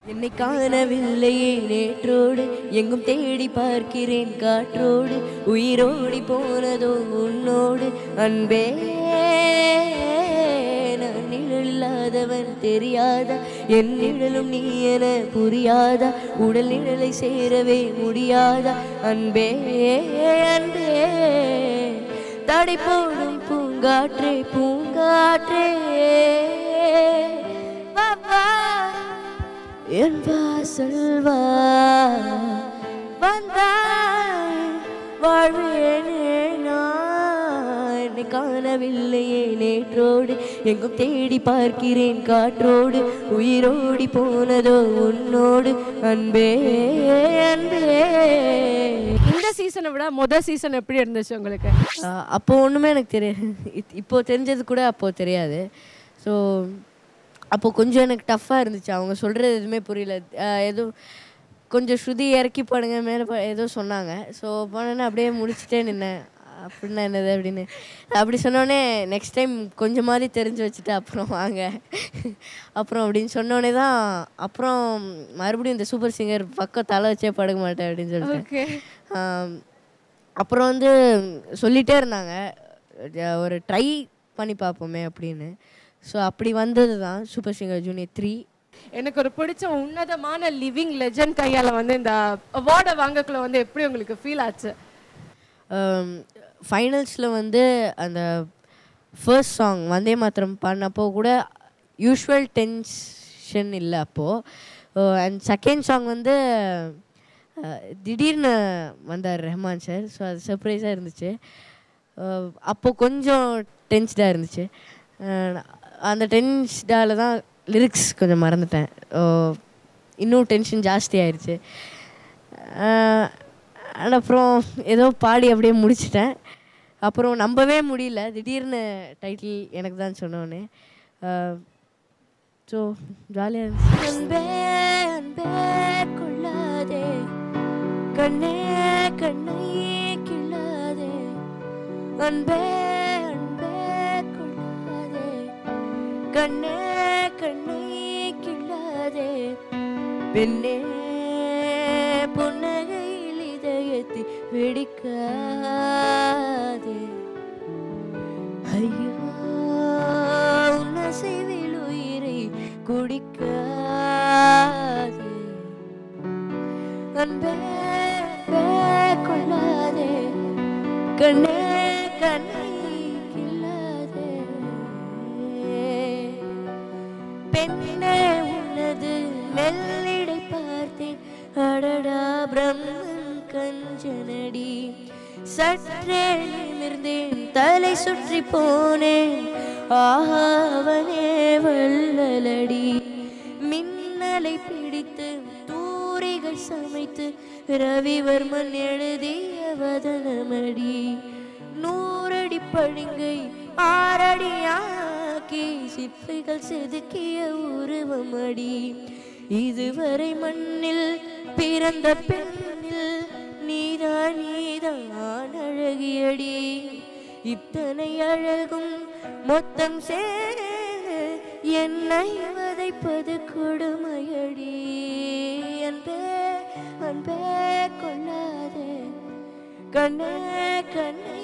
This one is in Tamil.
என்னை காணவில்லையே நேற்றோடு எங்கும் தேடி பார்க்கிறேன் காற்றோடு உயிரோடி போனதோ உன்னோடு அன்பே நான் நிழல் இல்லாதவன் தெரியாதா என் நிழலும் நீ என புரியாதா உடல் நிழலை சேரவே முடியாதா அன்பே அன்பே தடை போடும் பூங்காற்றே பூங்காற்றே வா வா என் வாசல் வா வந்தாய் வாழ்வேனே நான் என்னை காணவில்லையே நேற்றோடு எங்கும் தேடி பார்க்கிறேன் காற்றோடு உயிரோடி போனதோ உன்னோடு அன்பே அன்பே இந்த சீசனை விட முதல் சீசன் எப்படி இருந்துச்சு உங்களுக்கு ஆஹ் அப்போ ஒன்றுமே எனக்கு தெரியாது இத்- இப்போ தெரிஞ்சது கூட அப்போ தெரியாது ஸோ அப்போ கொஞ்சம் எனக்கு டஃப்பாக இருந்துச்சு அவங்க சொல்கிறது எதுவுமே புரியல ஆஹ் எதுவும் கொஞ்சம் ஸ்ருதி இறக்கி பாடுங்க மேலே பா ஏதோ சொன்னாங்க ஸோ போனோன்னே அப்படியே முடிச்சுட்டே நின்னேன் அப்படின்னா என்னது அப்படின்னு அப்படி சொன்னோடனே நெக்ஸ்ட் டைம் கொஞ்சமாதிரி தெரிஞ்சு வச்சுட்டு அப்புறம் வாங்க அப்புறம் அப்படின்னு சொன்னோடனே தான் அப்புறம் மறுபடியும் இந்த சூப்பர் சிங்கர் பக்கம் தலை வச்சே படுக்க மாட்டேன் அப்படின்னு சொல்லிட்டு ஓகே ஆம், அப்புறம் வந்து சொல்லிட்டே இருந்தாங்க அஹ் ஒரு ட்ரை பண்ணி பார்ப்போமே அப்படின்னு ஸோ அப்படி வந்தது தான் சூப்பர் சிங்கர் ஜூனியர் த்ரீ எனக்கு ஒரு பிடிச்ச உன்னதமான லிவிங் லெஜண்ட் கையால வந்து இந்த அவார்டை வாங்கக்குள்ள வந்து எப்படி உங்களுக்கு ஃபீல் ஆச்சு ஃபைனல்ஸில் வந்து அந்த ஃபர்ஸ்ட் சாங் வந்தே மாத்திரம் பாடினப்போ கூட யூஷுவல் டென்ஷன் இல்லை அப்போது அண்ட் செகண்ட் சாங் வந்து அஹ், திடீர்னு வந்தார் ரஹ்மான் சார் ஸோ அது சர்ப்ரைஸாக இருந்துச்சு அஹ், அப்போ கொஞ்சம் டென்ஸ்டாக இருந்துச்சு அஹ், அந்த டென்ஸ்டால தான் லிரிக்ஸ் கொஞ்சம் மறந்துட்டேன் அஹ், இன்னும் டென்ஷன் ஜாஸ்தி ஆயிடுச்சு அஹ், and அப்புறம் ஏதோ பாடி அப்படியே முடிச்சிட்டேன் அப்புறம் நம்பவே முடியல திடீர்னு டைட்டில் எனக்கு தான் சொன்னோன்னே ஸோ ஜாலியாக இருந்துச்சு அன்பே அன்பே கொள்ளாதே கண்ணே கண்ணை கிள்ளாதே அன்பே அன்பே கொள்ளாதே கண்ணே கண்ணை கிள்ளாதே பெண்ணே புன்னகையில் இதயத்தை வெடிக்காதே ஐயோ உன்னசைவில் உயிரை குடிக்காதே அன்பே அன்பே கொள்ளாதே கண்ணே கண்ணை கிள்ளாதே பெண்ணே உனது மெல்லிடை பார்த்தேன் அடடா பிரம்மன் கஞ்சனடி சற்றே நிமிர்ந்தேன் தலை சுற்றி போனேன் ஆஹா அவனே வள்ளலடி மின்னலை பிடித்து தூரிகை சமைத்து ரவிவர்மன் எழுதிய வதனமடி நூறடி பழிங்கை ஆறடியாக்கி சிற்பிகள் செதுக்கிய உருவமடி இதுவரை மண்ணில் பிறந்த பெண்ணில் நீதான் நீதான் அழகியடி இத்தனை அழகும் மொத்தம் சேர என்னை வதைப்பது கொடுமையடி அன்பே அன்பே கொள்ளாதே கண்ணே கண்ணே